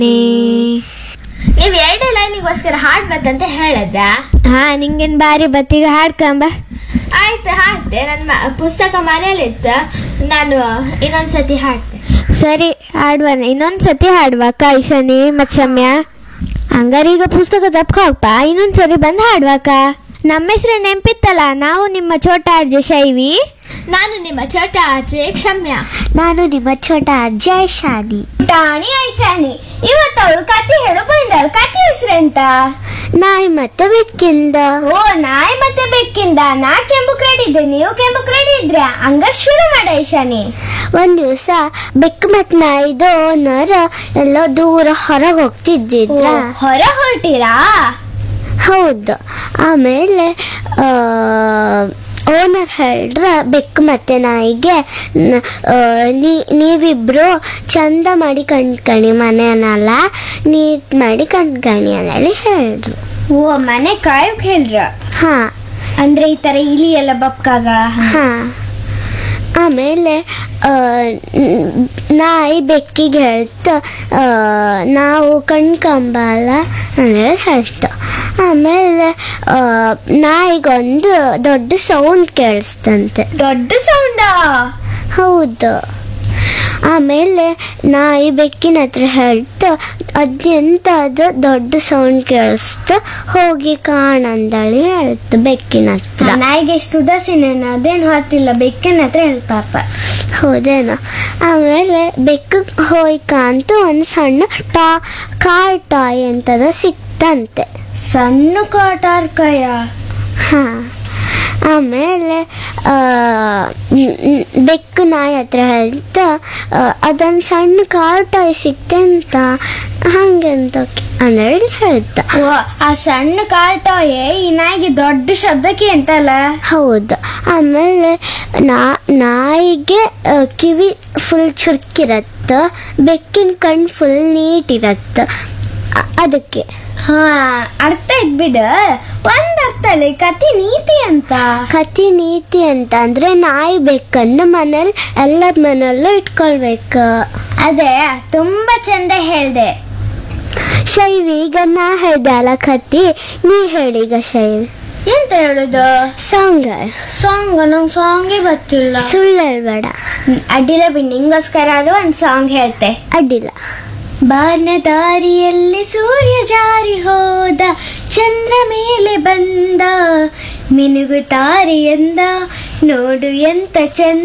ನೀವ್ ಎರಡೇ ಲೈನಿಗೋಸ್ಕರ ಹಾಡ್ಬೇಕಂತ ಹೇಳದ ಹಾ ನಿಂಗೇನ್ ಬಾರಿ ಬತ್ತಿಗೆ ಹಾಡ್ಕಂಬ ಆಯ್ತು ಹಾಡ್ತೆ ನನ್ನ ಪುಸ್ತಕ ಮನೇಲಿತ್ತು ನಾನು ಇನ್ನೊಂದ್ಸತಿ ಹಾಡ್ತೆ ಸರಿ ಹಾಡ್ವನ ಇನ್ನೊಂದ್ ಸತಿ ಹಾಡ್ವಾ ಕೈಶನಿ ಮತ್ ಶಮ್ಯ ಹಂಗಾರೆ ಈಗ ಪುಸ್ತಕ ತಪ್ಕೋಪ್ಪ ಇನ್ನೊಂದ್ ಸರಿ ಬಂದ್ ಹಾಡ್ವಾಕ ನಮ್ಮ ಹೆಸ್ರು ನೆನ್ಪಿತ್ತಲ್ಲ ನಾವು ನಿಮ್ಮ ಛೋಟ ಅರ್ಜ ಶೈವಿ ನಾನು ನಿಮ್ಮ ಚೋಟ ಆಚೆ ಕ್ಷಮ್ಯ ನಾನು ನಿಮ್ಮ ಛೋಟ ಅರ್ಜ ಶಾನಿ ಟಾಣಿ ಐಶಾನಿ ಇವತ್ತು ಅವಳು ಕತೆ ಹೇಳು ಬಂದಳು ಕತೆ ಹೆಸ್ರೆಂತ ನಾಯಿ ಮತ್ತೆ ಬೆಕ್ಕಿಂದ ಓ ನಾಯಿ ಮತ್ತೆ ಬೆಕ್ಕಿಂದ ನಾ ಕೆಂಪು ಕ್ರೆಡಿದ್ದೆ ನೀವು ಕೆಂಪು ಕ್ರೆಡಿದ್ರೆ ಹಂಗ ಶುರು ಮಾಡ ಐಶಾನಿ ಒಂದ್ ದಿವಸ ಬೆಕ್ಕು ಮತ್ ನಾಯಿದು ಓನರ್ ಎಲ್ಲೋ ದೂರ ಹೊರಗೆ ಹೋಗ್ತಿದ್ದಿದ್ರ ಹೊರ ಹೊರಟಿರಾ ಹೌದು ಆಮೇಲೆ ಓನರ್ ಹೇಳ್ರ ಬೆಕ್ಕು ಮತ್ತೆ ನಾಯಿಗೆ ನ- ಆ, ನೀ- ನೀವಿಬ್ರು ಚಂದ ಮಾಡಿ ಕಣ್ಕಣಿ ಮನೆಯನ್ನೆಲ್ಲ ನೀಟ್ ಮಾಡಿ ಕಣ್ಕಣಿ ಅಂತೇಳಿ ಹೇಳ್ರು ಓ ಮನೆ ಕಾಯೋಕ್ ಹೇಳ್ರ ಹಾ ಅಂದ್ರೆ ಈ ತರ ಇಲಿ ಎಲ್ಲ ಬಪ್ಕಾಗ ಹಾ ಆಮೇಲೆ ಆ, ನ್- ನಾಯಿ ಬೆಕ್ಕಿಗೆ ಹೇಳ್ತ ಆ, ನಾವು ಕಣ್ಕಂಬಲ್ಲ ಅಂದರೆ ಹೇಳ್ತ ಆಮೇಲೆ ಆ, ನಾಯಿಗೊಂದು ದೊಡ್ಡ ಸೌಂಡ್ ಕೇಳಿಸ್ತಂತೆ ದೊಡ್ಡ ಸೌಂಡ ಹೌದು ಆಮೇಲೆ ನಾಯಿ ಬೆಕ್ಕಿನ ಹತ್ರ ಹೇಳ್ತ ಅದೆಂತ ಅದು ದೊಡ್ಡ ಸೌಂಡ್ ಕೇಳಿಸ್ತು ಹೋಗಿ ಕಾಣಂದಳಿ ಹೇಳ್ತು ಬೆಕ್ಕಿನ ಹತ್ರ ನಾಯಿಗೆ ಎಷ್ಟು ಉದಾಸೀನ ಅದೇನು ಹೊತ್ತಿಲ್ಲ ಬೆಕ್ಕಿನ ಹತ್ರ ಹೇಳ್ ಪಾಪ ಹೌದೇನೋ ಆಮೇಲೆ ಬೆಕ್ಕು ಹೋಯ್ಕ ಅಂತ ಒಂದು ಸಣ್ಣ ಟಾ ಕಾರ್ ಟಾಯ್ ಅಂತದ ಸಿಕ್ತಂತೆ ಸಣ್ಣ ಕಾಟಾರ್ಕಯ ಹಾ ಆಮೇಲೆ ಆ, ನ್- ನ್- ಬೆಕ್ಕು ನಾಯಿ ಹತ್ರ ಹೇಳ್ತಾ ಅದೊಂದು ಸಣ್ಣ ಕಾರ್ ಟಾಯ್ ಸಿಕ್ತೆ ಅಂತ ಹಂಗೆಂತ ಅಂದೇಳಿ ಹೇಳ್ತಾ ಓ ಆ ಸಣ್ಣ ಕಾಟಾಯೇ ಈ ನಾಯಿಗೆ ದೊಡ್ಡ ಶಬ್ದಕ್ಕೆ ಅಂತಲ್ಲ ಹೌದು ಆಮೇಲೆ ನಾ ನಾಯಿಗೆ ಆ, ಕಿವಿ ಫುಲ್ ಚುರುಕಿರತ್ತ ಬೆಕ್ಕಿನ ಕಣ್ಣು ಫುಲ್ ನೀಟ್ ಇರತ್ತ ಅ- ಅದಕ್ಕೆ ಹಾ ಅರ್ಥ ಇದ್ ಬಿಡ ಒಂದ್ ಅರ್ಥ ಇಲ್ಲ ಈ ಕತಿ ನೀತಿ ಅಂತ ಕತಿ ನೀತಿ ಅಂತ ಅಂದ್ರೆ ನಾಯಿ ಬೆಕ್ಕನ್ನು ಮನೇಲಿ ಎಲ್ಲರ ಮನೆಯಲ್ಲೂ ಇಟ್ಕೊಳ್ಬೇಕು ಅದೇ ತುಂಬಾ ಚಂದ ಹೇಳ್ದೆ ಶೈವಿ ಈಗ ನಾ ಹೇಳ್ದೆ ಅಲ್ಲ ಕತಿ ನೀ ಹೇಳೀಗ ಶೈವಿ ಎಂತ ಹೇಳುದು ಸಾಂಗ್ ಸಾಂಗ್ ನಂಗೆ ಸಾಂಗೇ ಗೊತ್ತಿಲ್ಲ ಸುಳ್ಳು ಹೇಳ್ಬೇಡ ಹ್ಮ್, ಅಡ್ಡಿಲ್ಲ ಬಿಡಿ ನಿಂಗೋಸ್ಕರ ಅದು ಒಂದ್ ಸಾಂಗ್ ಹೇಳ್ತೆ ಅಡ್ಡಿಲ್ಲ ಬಾನ ದಾರಿಯಲ್ಲಿ ಸೂರ್ಯ ಜಾರಿ ಹೋದ ಚಂದ್ರ ಮೇಲೆ ಬಂದ ಮಿನುಗು ತಾರೆಯಂದ ನೋಡು ಎಂತ ಚಂದ